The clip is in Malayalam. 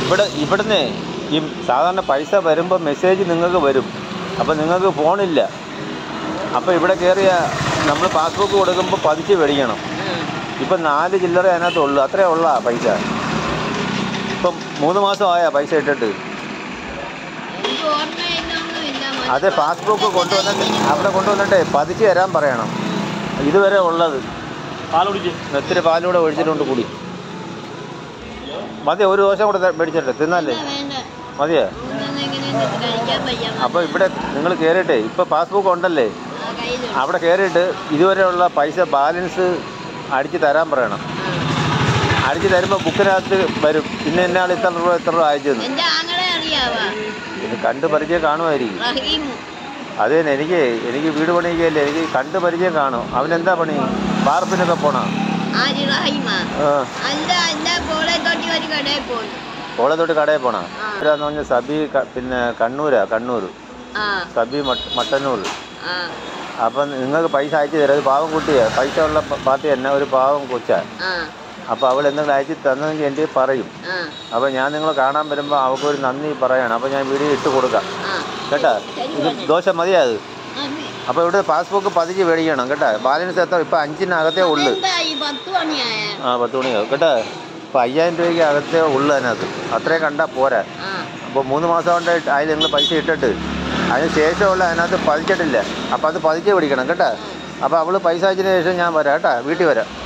ഇവിടെ ഇവിടുന്ന് ഈ സാധാരണ പൈസ വരുമ്പോൾ മെസ്സേജ് നിങ്ങൾക്ക് വരും അപ്പോൾ നിങ്ങൾക്ക് ഫോണില്ല അപ്പോൾ ഇവിടെ കയറിയ നമ്മൾ പാസ്ബുക്ക് കൊടുക്കുമ്പോൾ പതിച്ച് മേടിക്കണം ഇപ്പം നാല് ചില്ലറ അതിനകത്ത് ഉള്ളു അത്രേ ഉള്ള പൈസ ഇപ്പം മൂന്ന് മാസമായാ പൈസ ഇട്ടിട്ട് എനിക്ക് ഓർമ്മയില്ലൊന്നുമില്ല അത് പാസ്ബുക്ക് കൊണ്ടുവന്നിട്ട് അവിടെ കൊണ്ടുവന്നിട്ട് പതിച്ച് തരാൻ പറയണം ഇതുവരെ ഉള്ളത് പാൽ കുടിക്ക് ഒത്തിരി പാലൂടെ ഒഴിച്ചിട്ടുണ്ട് കൂടി മതി ഒരു ദോശ കൂടെ ത- മേടിച്ചിട്ട് തിന്നല്ലേ വേണ്ട മതിയോ ഇതൊന്നും എങ്ങനെയും കഴിക്കാൻ വയ്യ അപ്പോൾ ഇവിടെ നിങ്ങൾ കയറിയിട്ടേ ഇപ്പോൾ പാസ്ബുക്ക് ഉണ്ടല്ലേ ആ, കയ്യിലുണ്ട് അവിടെ കയറിയിട്ട് ഇതുവരെയുള്ള പൈസ ബാലൻസ് അടിച്ച് തരാൻ പറയണം അടിച്ച് തരുമ്പോൾ ബുക്കിനകത്ത് വരും ഇന്ന ഇന്നാൾ ഇത്ര രൂപ ഇത്ര രൂപ അയച്ചെന്ന് എന്റെ ആങ്ങളെ അറിയാവാ ഇത് കണ്ട് പരിചയം കാണുമായിരിക്കും റഹീമു അത് തന്നെ എനിക്ക് എനിക്ക് വീട് പണിയൊക്കെയല്ലേ എനിക്ക് കണ്ട് പരിചയം കാണും അവനെന്താ പണി പാർപ്പിനൊക്കെ പോണ ആര് റഹീമ അല്ല അല്ല പോളെ തൊട്ടി ഒരു കടയിൽ പോയി ഓളെ തൊട്ട് കടയിൽ പോണ ആ. എന്ന് പറഞ്ഞാൽ സബി ക- പിന്നെ കണ്ണൂരാ കണ്ണൂർ ആ സബി മട്ട- മട്ടന്നൂർ ആ അപ്പം നിങ്ങൾക്ക് പൈസ അയച്ചു തരാം ഒരു പാവം കുട്ടിയാ പൈസ ഉള്ള പ- പാർട്ടി തന്നെ ഒരു പാവം കൊച്ചാ ആ അപ്പോൾ അവൾ എന്തെങ്കിലും അയച്ച് തന്നെങ്കിൽ എൻ്റെ പറയും ആ അപ്പോൾ ഞാൻ നിങ്ങളെ കാണാൻ വരുമ്പോൾ അവൾക്കൊരു നന്ദി പറയണം അപ്പോൾ ഞാൻ വീഡിയോ ഇട്ട് കൊടുക്കാം ആ കേട്ടാ ഇത് ദോശ മതിയാ അത് മതി. അപ്പോൾ ഇവിടെ പാസ്ബുക്ക് പതിച്ച് മേടിക്കണം കേട്ടാ ബാലൻസ് എത്ര ഇപ്പം അഞ്ചിനകത്തേ ഉള്ളു എന്താ ഈ പത്ത് മണിയായ ആ പത്ത് മണിയാവും കേട്ടോ ഇപ്പം അയ്യായിരം രൂപയ്ക്ക് അകത്തേ ഉള്ളു അതിനകത്ത് അത്രയും കണ്ടാൽ പോരാ ആ അപ്പോൾ മൂന്ന് മാസം കൊണ്ട് അതിൽ നിങ്ങൾ പൈസ ഇട്ടിട്ട് അതിന് ശേഷമുള്ള അതിനകത്ത് പതിച്ചിട്ടില്ല അപ്പോൾ അത് പതിച്ച് പിടിക്കണം കേട്ടോ അപ്പോൾ അവൾ പൈസ അയച്ചതിന് ശേഷം ഞാൻ വരാം കേട്ടോ വീട്ടിൽ വരാം